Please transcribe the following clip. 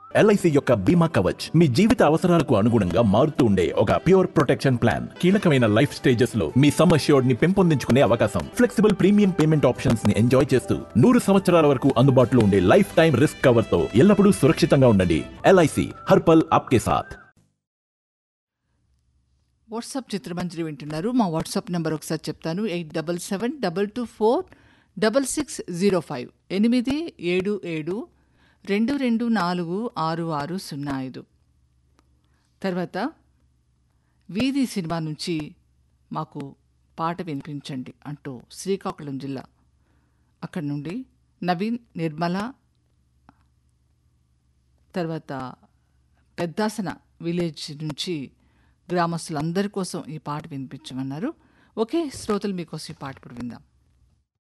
LIC యొక్క బీమా కవచ్ మీ జీవిత అవసరాలకు అనుగుణంగా మారుతూ ఉండే ఒక ప్యూర్ ప్రొటెక్షన్ ప్లాన్ కీలకమైన లైఫ్ స్టేజెస్ లో మీ సమ్ అష్యూర్డ్ ని పెంపొందించుకునే అవకాశం ఫ్లెక్సిబుల్ ప్రీమియం పేమెంట్ ఆప్షన్స్ ని ఎంజాయ్ చేస్తూ నూరు సంవత్సరాల వరకు అందుబాటులో ఉండే లైఫ్ టైం రిస్క్ కవర్ తో ఎల్లప్పుడూ సురక్షితంగా ఉండండి ఎల్ఐసి హర్పల్ ఆప్కే సాథ్ వాట్సాప్ చిత్రమంజరి వింటున్నారు మా వాట్సాప్ నెంబర్ ఒకసారి చెప్తాను eight double seven double two four double six zero five ఎనిమిది ఏడు ఏడు రెండు రెండు నాలుగు ఆరు ఆరు సున్నా ఐదు తర్వాత వీధి సినిమా నుంచి మాకు పాట వినిపించండి అంటూ శ్రీకాకుళం జిల్లా అక్కడి నుండి నవీన్ నిర్మల తర్వాత పెద్దాసన విలేజ్ నుంచి గ్రామస్తులందరి కోసం ఈ పాట వినిపించమన్నారు ఓకే శ్రోతలు మీకోసం ఈ పాట ఇప్పుడు విందాం